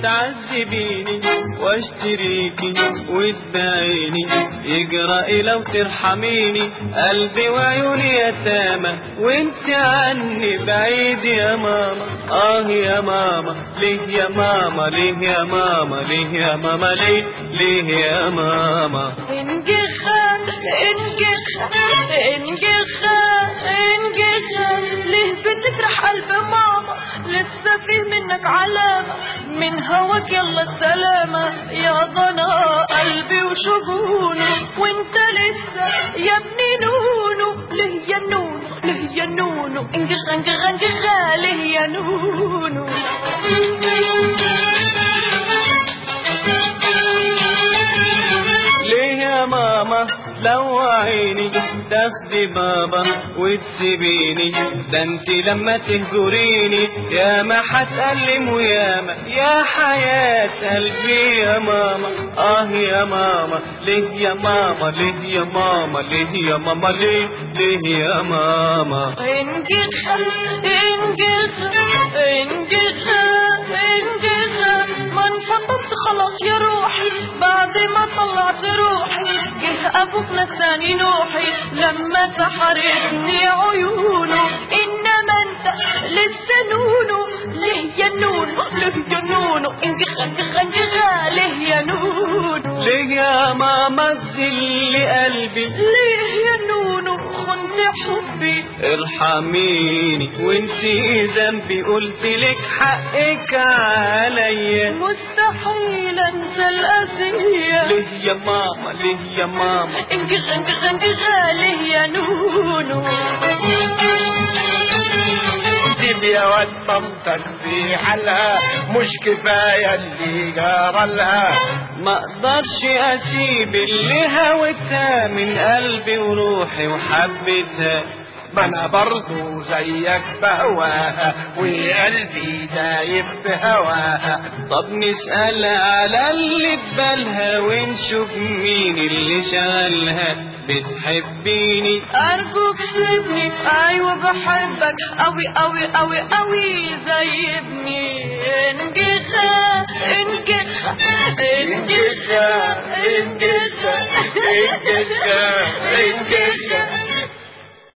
تعذبيني واشتريكي وتباعيني يجرى لو ترحميني قلبي وعيوني يتامى وانت عني بعيد يا ماما اه يا ماما ليه يا ماما ليه يا ماما ليه يا ماما ليه ليه يا ماما انجخا انجخا انجخا انجخا ليه بتفرح قلب ماما لسه فيه منك علامة من هواك يلا السلامة يا ضنا قلبي وشجونه وانت لسه يا ابني نونو ليه يا نونو ليه يا نونو انجخ انجخ انجخ ليه يا نونو ليه يا ماما لو عيني تاخدي بابا وتسيبيني ده انت لما تهجريني يا ما هتألم وياما يا حياة قلبي يا ماما اه يا ماما ليه يا ماما ليه يا ماما ليه يا ماما ليه ليه يا ماما انجخ انجخ انجخ انجخ ما انفضت خلاص يا روحي بعد ما طلعت روحي جه ابوك نساني نوحي لما سحرتني عيونه انما انت لسه نونو ليه يا نونو ليه يا نونو انجخ انجخ انجخ ليه يا نونو ليه يا ماما تذل قلبي ليه يا نونو خنت حبي ارحميني وانتي ذنبي قلت لك حقك عليا مستحيل انسى الاسيه ليه يا ماما ليه يا ماما انجخ انجخ انجخ ليه يا نونو سيب يا واد مامتك في حالها مش كفايه اللي جرى لها ما اقدرش اسيب اللي هوتها من قلبي وروحي وحبيتها ما انا برضو زيك بهواها وقلبي دايب بهواها طب نسأل على اللي في بالها ونشوف مين اللي شغلها بتحبيني ارجوك سيبني ايوه بحبك اوي اوي اوي اوي زي ابني انجخ انجخ انجخ انجخ انجخ